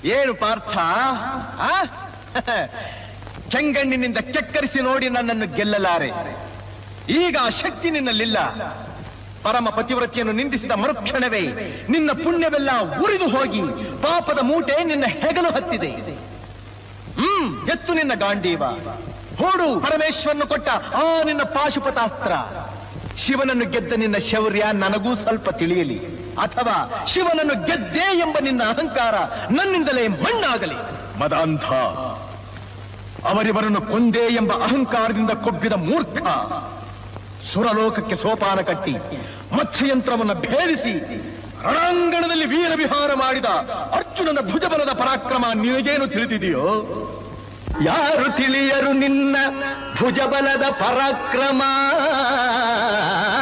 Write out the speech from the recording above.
ಏನು ಪಾರ್ಥ ಆ? ಕೆಂಗಣ್ಣಿನಿಂದ ಕೆಕ್ಕರಿಸಿ ನೋಡಿ ನನ್ನನ್ನು ಗೆಲ್ಲಲಾರೆ ಈಗ ಆ ಶಕ್ತಿ ನಿನ್ನಲ್ಲಿಲ್ಲ ಪರಮ ಪತಿವ್ರತೆಯನ್ನು ನಿಂದಿಸಿದ ಮರುಕ್ಷಣವೇ ನಿನ್ನ ಪುಣ್ಯವೆಲ್ಲ ಉರಿದು ಹೋಗಿ ಪಾಪದ ಮೂಟೆ ನಿನ್ನ ಹೆಗಲು ಹತ್ತಿದೆ ಹ್ಮ್ ಎತ್ತು ನಿನ್ನ ಗಾಂಡೀವ ಹೂಡು ಪರಮೇಶ್ವರನು ಕೊಟ್ಟ ಆ ನಿನ್ನ ಪಾಶುಪತಾಸ್ತ್ರ ಶಿವನನ್ನು ಗೆದ್ದ ನಿನ್ನ ಶೌರ್ಯ ನನಗೂ ಸ್ವಲ್ಪ ತಿಳಿಯಲಿ ಅಥವಾ ಶಿವನನ್ನು ಗೆದ್ದೆ ಎಂಬ ನಿನ್ನ ಅಹಂಕಾರ ನನ್ನಿಂದಲೇ ಮಣ್ಣಾಗಲಿ ಮದಾಂಧ ಅವರಿವರನ್ನು ಕೊಂದೇ ಎಂಬ ಅಹಂಕಾರದಿಂದ ಕೊಬ್ಬಿದ ಮೂರ್ಖ ಸುರಲೋಕಕ್ಕೆ ಸೋಪಾನ ಕಟ್ಟಿ ಮತ್ಸ್ಯಯಂತ್ರವನ್ನು ಭೇದಿಸಿ ರಣಾಂಗಣದಲ್ಲಿ ವೀರ ವಿಹಾರ ಮಾಡಿದ ಅರ್ಜುನನ ಭುಜಬಲದ ಪರಾಕ್ರಮ ನಿನಗೇನು ತಿಳಿದಿದೆಯೋ ಯಾರು ತಿಳಿಯರು ನಿನ್ನ ಭುಜಬಲದ ಪರಾಕ್ರಮ